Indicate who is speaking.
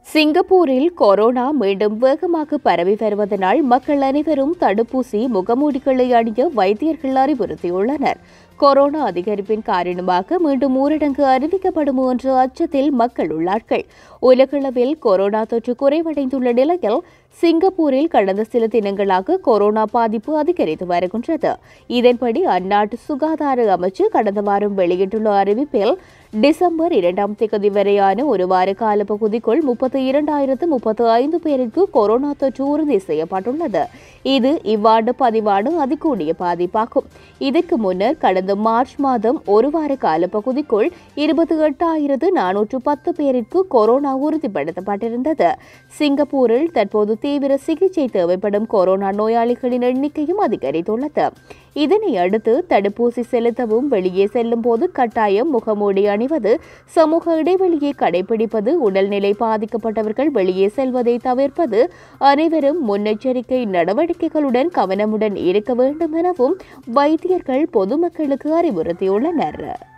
Speaker 1: சிங்கப்பூரில் கொரோனா மீண்டும் வேகமாக பரவி வருவதனால் மக்கள் அனைவரும் தடுப்பூசி முகமூடிகளை அணிய வைத்தியர்கள் அறிவுறுத்தியுள்ளனர் கொரோனா அதிகரிப்பின் காரணமாக மீண்டும் ஊரடங்கு அறிவிக்கப்படும் என்ற அச்சத்தில் மக்கள் உள்ளார்கள் உலகளவில் கொரோனா தொற்று குறைவடைந்துள்ள நிலையில் சிங்கப்பூரில் கடந்த சில தினங்களாக கொரோனா பாதிப்பு அதிகரித்து வருகின்றது இதன்படி அந்நாட்டு சுகாதார அமைச்சு கடந்த வாரம் வெளியிட்டுள்ள அறிவிப்பில் டிசம்பர் இரண்டாம் தேதி வரையான ஒரு வார கால பகுதிக்குள் முப்பத்தி இரண்டாயிரத்து முப்பத்து ஐந்து பேருக்கு கொரோனா தொற்று உறுதி செய்யப்பட்டுள்ளது இது இவ்வாண்டு பதிவான அதிகூடிய பாதிப்பாகும் இதற்கு முன்னர் கடந்த மார்ச் மாதம் ஒரு வார கால பகுதிக்குள் இருபத்தி எட்டாயிரத்து நானூற்று பத்து பேருக்கு கொரோனா உறுதிப்படுத்தப்பட்டிருந்தது சிங்கப்பூரில் தற்போது தீவிர சிகிச்சை தேவைப்படும் கொரோனா நோயாளிகளின் எண்ணிக்கையும் அதிகரித்துள்ளது இதனை அடுத்து தடுப்பூசி செலுத்தவும் வெளியே செல்லும் போது கட்டாயம் முகமூடி அணிவது சமூக இடைவெளியை கடைபிடிப்பது உடல்நிலை பாதிக்கப்பட்டவர்கள் வெளியே செல்வதை தவிர்ப்பது அனைவரும் முன்னெச்சரிக்கை நடவடிக்கைகளுடன் கவனமுடன் இருக்க வேண்டும் எனவும் வைத்தியர்கள் பொதுமக்களுக்கு அறிவுறுத்தியுள்ளனர்